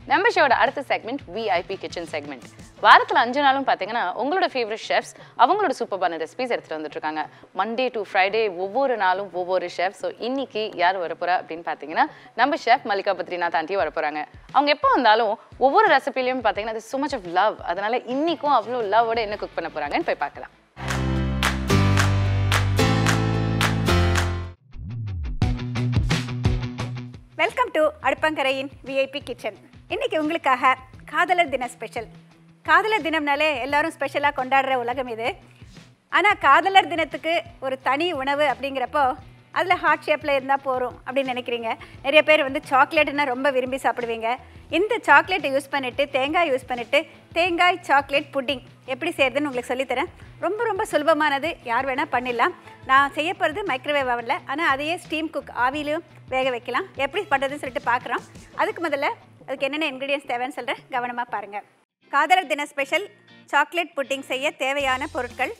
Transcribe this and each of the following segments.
நம்ம ஷோட அடுத்த segment VIP kitchen segment வாரத்தில் அஞ்சு நாளும் பார்த்தீங்கன்னா உங்களோட ஃபேவரட் ஷெஃப்ஸ் அவங்களோட சூப்பர்பான ரெசிபிஸ் எடுத்துகிட்டு வந்துட்டு இருக்காங்க மண்டே டு ஃப்ரைடே ஒவ்வொரு நாளும் ஒவ்வொரு ஷெஃப் ஸோ இன்னைக்கு யார் வரப்போறா அப்படின்னு பார்த்தீங்கன்னா நம்ம ஷெஃப் மல்லிகா பத்ரிநாத் ஆண்டி வரப்போறாங்க அவங்க எப்போ வந்தாலும் ஒவ்வொரு ரெசிபிலையும் பார்த்தீங்கன்னா அது so much of லவ் அதனால இன்னைக்கும் அவ்வளோ லவ்வோட என்ன குக் பண்ண போறாங்கன்னு போய் பார்க்கலாம் வெல்கம் டு அடுப்பங்கரையின் விஐபி கிச்சன் இன்னைக்கு உங்களுக்காக காதலர் தின ஸ்பெஷல் காதலர் தினம்னாலே எல்லாரும் ஸ்பெஷலாக கொண்டாடுற உலகம் இது ஆனால் காதலர் தினத்துக்கு ஒரு தனி உணவு அப்படிங்கிறப்போ அதில் ஹார்ட் ஷேப்பில் இருந்தால் போகிறோம் அப்படின்னு நினைக்கிறீங்க நிறைய பேர் வந்து சாக்லேட்னா ரொம்ப விரும்பி சாப்பிடுவீங்க இந்த சாக்லேட்டை யூஸ் பண்ணிவிட்டு தேங்காய் யூஸ் பண்ணிவிட்டு தேங்காய் சாக்லேட் புட்டிங் எப்படி செய்யறதுன்னு உங்களுக்கு சொல்லித்தரேன் ரொம்ப ரொம்ப சுலபமானது யார் வேணால் பண்ணிடலாம் நான் செய்ய போகிறது மைக்ரோவேவ் அவனில் ஆனால் அதையே ஸ்டீம் குக் ஆவிலையும் வேக வைக்கலாம் எப்படி பண்ணுறதுன்னு சொல்லிட்டு பார்க்குறோம் அதுக்கு முதல்ல அதுக்கு என்னென்ன இன்க்ரீடியன்ஸ் தேவைன்னு சொல்கிறேன் கவனமாக பாருங்கள் காதலர் தின ஸ்பெஷல் சாக்லேட் புட்டிங் செய்ய தேவையான பொருட்கள்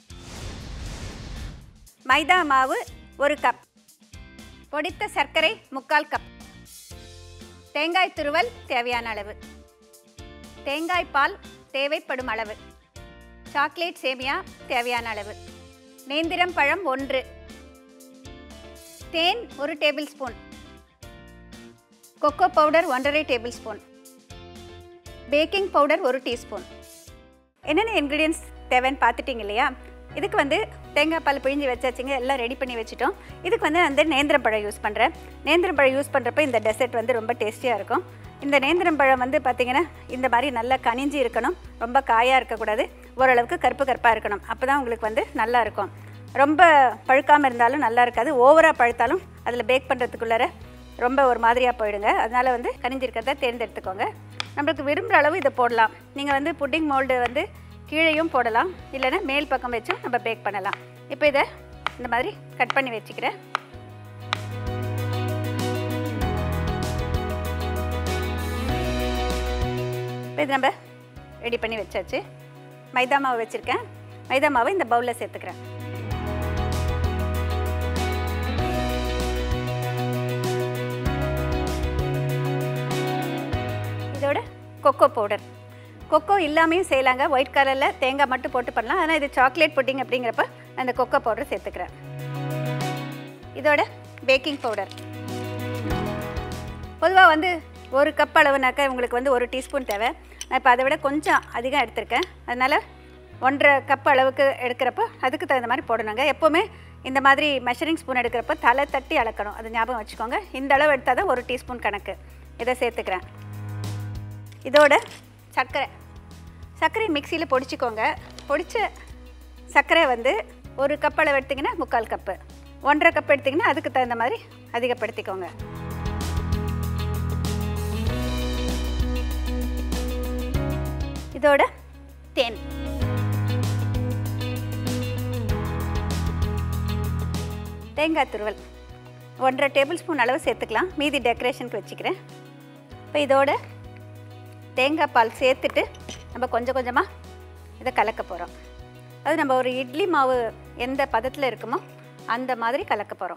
மைதா மாவு ஒரு கப் பொடித்த சர்க்கரை முக்கால் கப் தேங்காய் துருவல் தேவையான அளவு தேங்காய் பால் தேவைப்படும் அளவு சாக்லேட் சேமியா தேவையான அளவு நேந்திரம் பழம் ஒன்று தேன் ஒரு டேபிள் ஸ்பூன் கொக்கோ பவுடர் ஒன்றரை டேபிள் ஸ்பூன் பேக்கிங் பவுடர் ஒரு டீஸ்பூன் என்னென்ன இன்க்ரீடியன்ஸ் தேவைன்னு பார்த்துட்டிங்க இல்லையா இதுக்கு வந்து தேங்காய் பால் பிழிஞ்சு வச்சாச்சுங்க எல்லாம் ரெடி பண்ணி வச்சுட்டோம் இதுக்கு வந்து நான் வந்து நேந்திரம் பழம் யூஸ் பண்ணுறேன் நேந்திரம் பழம் யூஸ் பண்ணுறப்ப இந்த டெசர்ட் வந்து ரொம்ப டேஸ்டியாக இருக்கும் இந்த நேந்திரம் பழம் வந்து பார்த்திங்கன்னா இந்த மாதிரி நல்லா கனிஞ்சு இருக்கணும் ரொம்ப காயாக இருக்கக்கூடாது ஓரளவுக்கு கருப்பு கருப்பாக இருக்கணும் அப்போ தான் உங்களுக்கு வந்து நல்லா இருக்கும் ரொம்ப பழுக்காமல் இருந்தாலும் நல்லா இருக்காது ஓவராக பழுத்தாலும் அதில் பேக் பண்ணுறதுக்குள்ளார ரொம்ப ஒரு மாதிரியாக போயிடுங்க அதனால் வந்து கனிஞ்சிருக்கிறத தேர்ந்தெடுத்துக்கோங்க நம்மளுக்கு விரும்புகிற அளவு இதை போடலாம் நீங்கள் வந்து புட்டிங் மோல்டு வந்து கீழேயும் போடலாம் இல்லைன்னா மேல் பக்கம் வச்சும் நம்ம பேக் பண்ணலாம் இப்போ இதை இந்த மாதிரி கட் பண்ணி வச்சுக்கிறேன் இப்போ இது நம்ம ரெடி பண்ணி வச்சாச்சு மைதா மாவு வச்சுருக்கேன் மைதா மாவை இந்த பவுலில் சேர்த்துக்கிறேன் இதோட கொக்கோ பவுடர் கொக்கோ இல்லாமையும் செய்யலாங்க ஒயிட் கலரில் தேங்காய் மட்டும் போட்டு பண்ணலாம் ஆனால் இது சாக்லேட் புட்டிங் அப்படிங்கிறப்ப அந்த கொக்கோ பவுடர் சேர்த்துக்கிறேன் இதோட பேக்கிங் பவுடர் பொதுவாக வந்து ஒரு கப் அளவுனாக்கா உங்களுக்கு வந்து ஒரு டீஸ்பூன் தேவை நான் இப்போ அதை விட கொஞ்சம் அதிகம் எடுத்திருக்கேன் அதனால் ஒன்றரை கப் அளவுக்கு எடுக்கிறப்போ அதுக்கு தகுந்த மாதிரி போடணுங்க எப்போவுமே இந்த மாதிரி மெஷரிங் ஸ்பூன் எடுக்கிறப்ப தலை தட்டி அளக்கணும் அது ஞாபகம் வச்சுக்கோங்க இந்த அளவு எடுத்தால் தான் ஒரு டீஸ்பூன் கணக்கு இதை சேர்த்துக்கிறேன் இதோட சர்க்கரை சர்க்கரை மிக்சியில் பொடிச்சிக்கோங்க பொடிச்ச சர்க்கரை வந்து ஒரு கப் அளவு எடுத்திங்கன்னா முக்கால் கப்பு ஒன்றரை கப் எடுத்திங்கன்னா அதுக்கு தகுந்த மாதிரி அதிகப்படுத்திக்கோங்க இதோட தேன் தேங்காய் துருவல் ஒன்றரை டேபிள் ஸ்பூன் அளவு சேர்த்துக்கலாம் மீதி டெக்கரேஷனுக்கு வச்சுக்கிறேன் இப்போ இதோட தேங்காய் பால் சேர்த்துட்டு நம்ம கொஞ்சம் கொஞ்சமாக இதை கலக்க போகிறோம் அது நம்ம ஒரு இட்லி மாவு எந்த பதத்தில் இருக்குமோ அந்த மாதிரி கலக்க போகிறோம்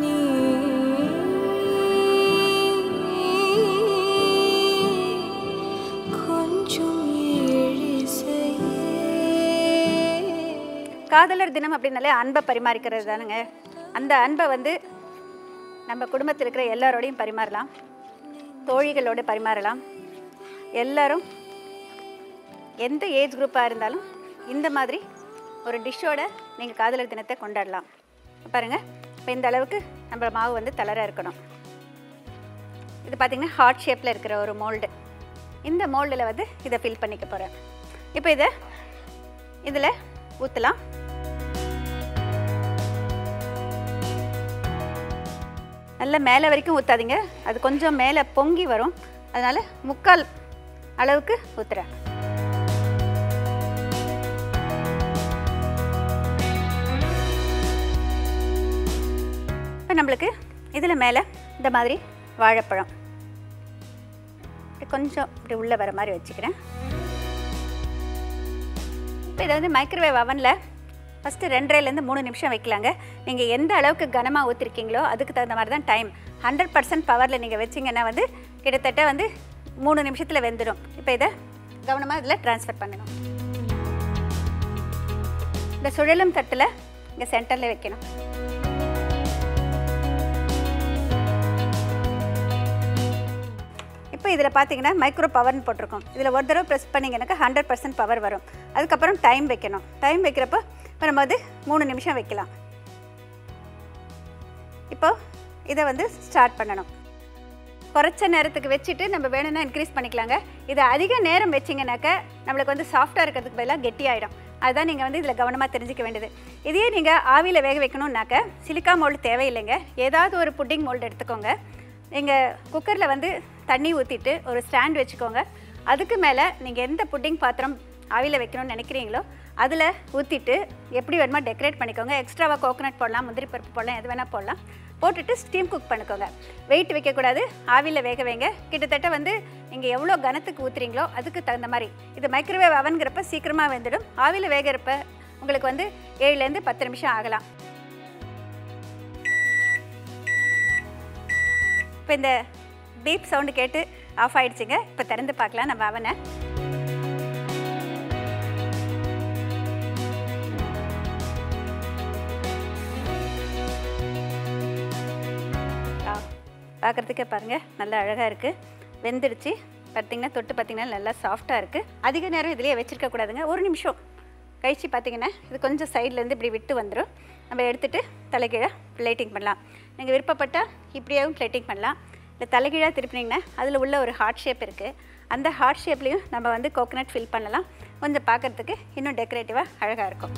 காதலர் தினம் அப்படின்னாலே அன்பை பரிமாறிக்கிறது தானுங்க அந்த அன்பை வந்து நம்ம குடும்பத்தில் இருக்கிற எல்லாரோடையும் பரிமாறலாம் தோழிகளோடு பரிமாறலாம் எல்லாரும் எந்த ஏஜ் குரூப்பாக இருந்தாலும் இந்த மாதிரி ஒரு டிஷ்ஷோட நீங்கள் காதலர் தினத்தை கொண்டாடலாம் பாருங்கள் இப்போ இந்த அளவுக்கு நம்ம மாவு வந்து தளர இருக்கணும் இது பார்த்திங்கன்னா ஹார்ட் ஷேப்பில் இருக்கிற ஒரு மோல்டு இந்த மோல்டில் வந்து இதை ஃபில் பண்ணிக்க போகிறேன் இப்போ இதை இதில் ஊற்றலாம் நல்லா மேலே வரைக்கும் ஊற்றாதீங்க அது கொஞ்சம் மேலே பொங்கி வரும் அதனால் முக்கால் அளவுக்கு ஊற்றுறேன் இப்போ நம்மளுக்கு இதில் மேலே இந்த மாதிரி வாழைப்பழம் இப்படி கொஞ்சம் இப்படி உள்ளே வர மாதிரி வச்சுக்கிறேன் இப்போ இதை வந்து மைக்ரோவேவ் அவனில் ஃபஸ்ட்டு ரெண்டரைலேருந்து மூணு நிமிஷம் வைக்கலாங்க நீங்கள் எந்த அளவுக்கு கனமாக ஊற்றிருக்கீங்களோ அதுக்கு தகுந்த மாதிரி தான் டைம் ஹண்ட்ரட் பர்சன்ட் பவரில் நீங்கள் வச்சிங்கன்னா வந்து கிட்டத்தட்ட வந்து மூணு நிமிஷத்தில் வெந்துடும் இப்போ இதை கவனமாக இதில் ட்ரான்ஸ்ஃபர் பண்ணணும் இந்த சுழலும் தட்டில் இங்கே சென்டரில் வைக்கணும் இப்போ இதில் பார்த்தீங்கன்னா மைக்ரோ பவர்னு போட்டிருக்கோம் இதில் ஒரு தடவை ப்ரெஸ் பண்ணிங்கனாக்கா ஹண்ட்ரட் பர்சன்ட் பவர் வரும் அதுக்கப்புறம் டைம் வைக்கணும் டைம் வைக்கிறப்போ இப்போ நம்ம வந்து மூணு நிமிஷம் வைக்கலாம் இப்போ இதை வந்து ஸ்டார்ட் பண்ணணும் குறைச்ச நேரத்துக்கு வச்சுட்டு நம்ம வேணும்னா இன்க்ரீஸ் பண்ணிக்கலாங்க இது அதிக நேரம் வச்சிங்கனாக்க நம்மளுக்கு வந்து சாஃப்டாக இருக்கிறதுக்கு பதிலாக கெட்டியாயிடும் அதுதான் நீங்கள் வந்து இதில் கவனமாக தெரிஞ்சுக்க வேண்டியது இதே நீங்கள் ஆவியில் வேக வைக்கணும்னாக்க சிலிக்கா மோல்டு தேவையில்லைங்க ஏதாவது ஒரு புட்டிங் மோல்டு எடுத்துக்கோங்க நீங்கள் குக்கரில் வந்து தண்ணி ஊற்றிட்டு ஒரு ஸ்டாண்ட் வச்சுக்கோங்க அதுக்கு மேலே நீங்கள் எந்த புட்டிங் பாத்திரம் ஆவியில் வைக்கணும்னு நினைக்கிறீங்களோ அதில் ஊற்றிட்டு எப்படி வேணுமோ டெக்கரேட் பண்ணிக்கோங்க எக்ஸ்ட்ராவாக கோகோனட் போடலாம் முந்திரி பருப்பு போடலாம் எது வேணால் போடலாம் போட்டுட்டு ஸ்டீம் குக் பண்ணிக்கோங்க வெயிட் வைக்கக்கூடாது ஆவியில் வேக வைங்க கிட்டத்தட்ட வந்து நீங்கள் எவ்வளோ கனத்துக்கு ஊற்றுறீங்களோ அதுக்கு தகுந்த மாதிரி இது மைக்ரோவேவ் அவன்கிறப்ப சீக்கிரமாக வெந்துடும் ஆவியில் வேகிறப்ப உங்களுக்கு வந்து ஏழுலேருந்து பத்து நிமிஷம் ஆகலாம் இப்போ இந்த பீப் சவுண்டு கேட்டு ஆஃப் ஆயிடுச்சுங்க இப்போ திறந்து பார்க்கலாம் நம்ம அவனை பார்க்குறதுக்கே பாருங்கள் நல்லா அழகாக இருக்குது வெந்துடுச்சு பார்த்தீங்கன்னா தொட்டு பார்த்தீங்கன்னா நல்லா சாஃப்டாக இருக்குது அதிக நேரம் இதுலேயே வச்சிருக்க கூடாதுங்க ஒரு நிமிஷம் கழிச்சு பார்த்தீங்கன்னா இது கொஞ்சம் சைட்லேருந்து இப்படி விட்டு வந்துடும் நம்ம எடுத்துகிட்டு தலைகீழாக பிளேட்டிங் பண்ணலாம் நீங்கள் விருப்பப்பட்டால் இப்படியாகவும் பிளேட்டிங் பண்ணலாம் இல்லை தலைகீழாக திருப்பினீங்கன்னா அதில் உள்ள ஒரு ஹார்ட் ஷேப் இருக்குது அந்த ஹார்ட் ஷேப்லேயும் நம்ம வந்து கோகனட் ஃபில் பண்ணலாம் கொஞ்சம் பார்க்குறதுக்கு இன்னும் டெக்கரேட்டிவாக அழகாக இருக்கும்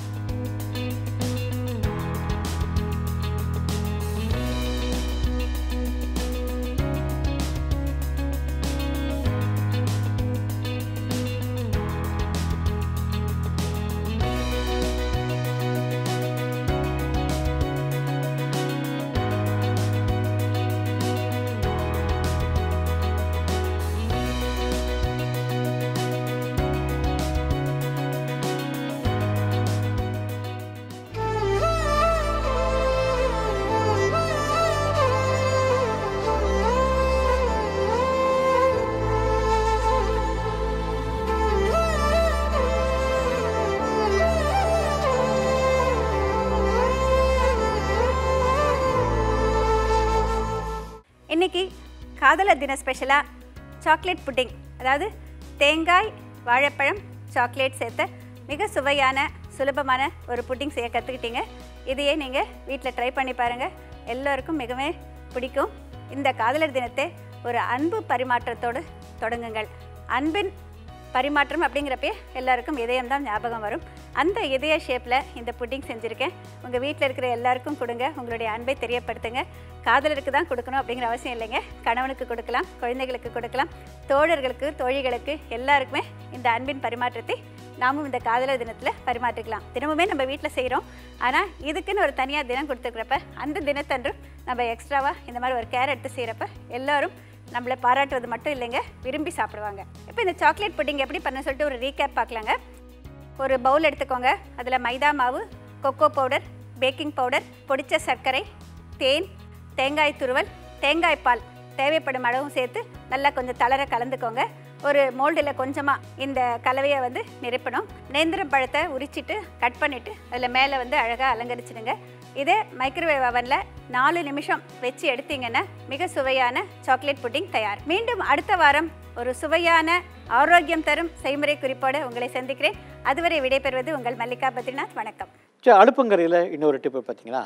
இன்னைக்கு காதலர் தின ஸ்பெஷலாக சாக்லேட் புட்டிங் அதாவது தேங்காய் வாழைப்பழம் சாக்லேட் சேர்த்த மிக சுவையான சுலபமான ஒரு புட்டிங் செய்ய கற்றுக்கிட்டீங்க இதையே நீங்கள் வீட்டில் ட்ரை பண்ணி பாருங்கள் எல்லோருக்கும் மிகவும் பிடிக்கும் இந்த காதலர் தினத்தை ஒரு அன்பு பரிமாற்றத்தோடு தொடங்குங்கள் அன்பின் பரிமாற்றம் அப்படிங்கிறப்பே எல்லாருக்கும் இதயம் தான் ஞாபகம் வரும் அந்த இதய ஷேப்பில் இந்த புட்டிங் செஞ்சுருக்கேன் உங்கள் வீட்டில் இருக்கிற எல்லாருக்கும் கொடுங்க உங்களுடைய அன்பை தெரியப்படுத்துங்க காதலருக்கு தான் கொடுக்கணும் அப்படிங்கிற அவசியம் இல்லைங்க கணவனுக்கு கொடுக்கலாம் குழந்தைகளுக்கு கொடுக்கலாம் தோழர்களுக்கு தோழிகளுக்கு எல்லாருக்குமே இந்த அன்பின் பரிமாற்றத்தை நாமும் இந்த காதலர் தினத்தில் பரிமாற்றிக்கலாம் தினமுமே நம்ம வீட்டில் செய்கிறோம் ஆனால் இதுக்குன்னு ஒரு தனியாக தினம் கொடுத்துருக்குறப்ப அந்த தினத்தன்றும் நம்ம எக்ஸ்ட்ராவாக இந்த மாதிரி ஒரு கேர் எடுத்து செய்கிறப்ப எல்லாரும் நம்மளை பாராட்டுவது மட்டும் இல்லைங்க விரும்பி சாப்பிடுவாங்க இப்போ இந்த சாக்லேட் புட்டிங் எப்படி பண்ண சொல்லிட்டு ஒரு ரீகேப் பார்க்கலாங்க ஒரு பவுல் எடுத்துக்கோங்க அதில் மைதா மாவு கொக்கோ பவுடர் பேக்கிங் பவுடர் பொடிச்ச சர்க்கரை தேன் தேங்காய் துருவல் தேங்காய் பால் தேவைப்படும் அளவும் சேர்த்து நல்லா கொஞ்சம் தளர கலந்துக்கோங்க ஒரு மோல்டில் கொஞ்சமாக இந்த கலவையை வந்து நிரப்பணும் நேந்திரம் பழத்தை உரிச்சிட்டு கட் பண்ணிவிட்டு அதில் மேலே வந்து அழகாக அலங்கரிச்சிடுங்க இதே மைக்ரோவேவ் அவனில் நாலு நிமிஷம் வச்சு எடுத்தீங்கன்னா மிக சுவையான சாக்லேட் புட்டிங் தயார் மீண்டும் அடுத்த வாரம் ஒரு சுவையான ஆரோக்கியம் தரும் செய்முறை குறிப்போடு உங்களை சந்திக்கிறேன் அதுவரை விடைபெறுவது உங்கள் மல்லிகா பத்ரிநாத் வணக்கம் சரி அடுப்பங்கரையில் இன்னொரு டிப்பு பார்த்தீங்கன்னா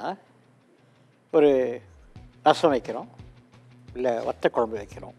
ஒரு ரசம் வைக்கிறோம் இல்லை வத்த குழம்பு வைக்கிறோம்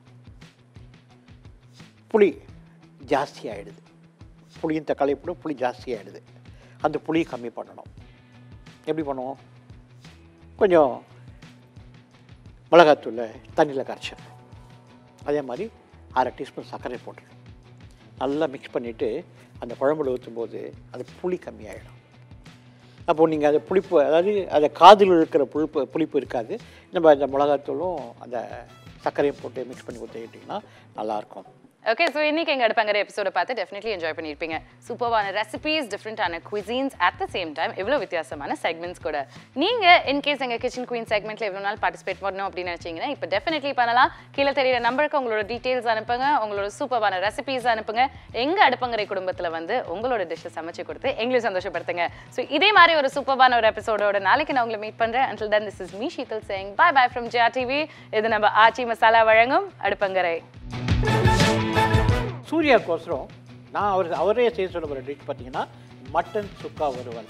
புளி ஜாஸ்தி ஆகிடுது புளியும் தக்காளி போட்டு புளி ஜாஸ்தி ஆகிடுது அந்த புளியை கம்மி பண்ணணும் எப்படி பண்ணுவோம் கொஞ்சம் மிளகாத்தூளை தண்ணியில் கரைச்சிடணும் அதே மாதிரி அரை டீஸ்பூன் சர்க்கரை போட்டுடணும் நல்லா மிக்ஸ் பண்ணிவிட்டு அந்த குழம்புல ஊற்றும்போது அது புளி கம்மியாயிடும் அப்போது நீங்கள் அதை புளிப்பு அதாவது அதை காதில் இருக்கிற புளிப்பு புளிப்பு இருக்காது நம்ம அந்த மிளகாத்தூளும் அந்த சர்க்கரையும் போட்டு மிக்ஸ் பண்ணி ஊற்றிக்கிட்டிங்கன்னா நல்லாயிருக்கும் ஓகே ஸோ இன்னைக்கு எங்க அடுப்பங்கிற எபிசோட பார்த்து டெஃபினெட்லி என்ஜாய் பண்ணியிருப்பீங்க சூப்பர்வான ரெசிபீஸ் டிஃப்ரெண்டான cuisines at the same time எவ்வளோ வித்தியாசமான செக்மெண்ட்ஸ் கூட நீங்க இன்கேஸ் எங்க கிச்சன் குயின் செக்மெண்ட்ல எவ்வளோ நாள் பார்ட்டிசிபேட் பண்ணணும் அப்படின்னு நினைச்சீங்கன்னா இப்போ டெஃபினெட்லி பண்ணலாம் கீழே தெரியுற நம்பருக்கு உங்களோட டீடைல்ஸ் அனுப்புங்க உங்களோட சூப்பர்வான ரெசிபீஸ் அனுப்புங்க எங்க அடுப்பங்கரை குடும்பத்துல வந்து உங்களோட டிஷ்ஷை சமைச்சு கொடுத்து எங்களையும் சந்தோஷப்படுத்துங்க ஸோ இதே மாதிரி ஒரு சூப்பர்வான ஒரு எபிசோடோட நாளைக்கு நான் உங்களை மீட் பண்றேன் until then this is me Sheetal Singh bye bye from Jiya TV இது நம்ம ஆச்சி மசாலா வழங்கும் அடுப்பங்கரை சூர்யாக்கோசரம் நான் அவர் அவரே செய்ய சொல்ல போகிற டிஷ் பார்த்தீங்கன்னா மட்டன் சுக்கா வறுவல்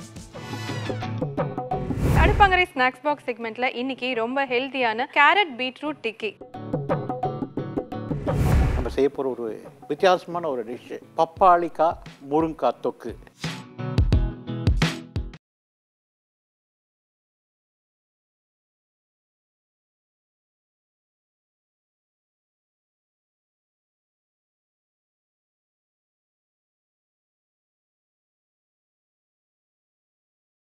அடுப்பங்கரை ஸ்நாக்ஸ் பாக்ஸ் செக்மெண்ட்ல இன்னைக்கு ரொம்ப ஹெல்த்தியான கேரட் பீட்ரூட் டிக்கி நம்ம செய்ய போகிற ஒரு வித்தியாசமான ஒரு டிஷ்ஷு பப்பாளிக்காய் முருங்காய் தொக்கு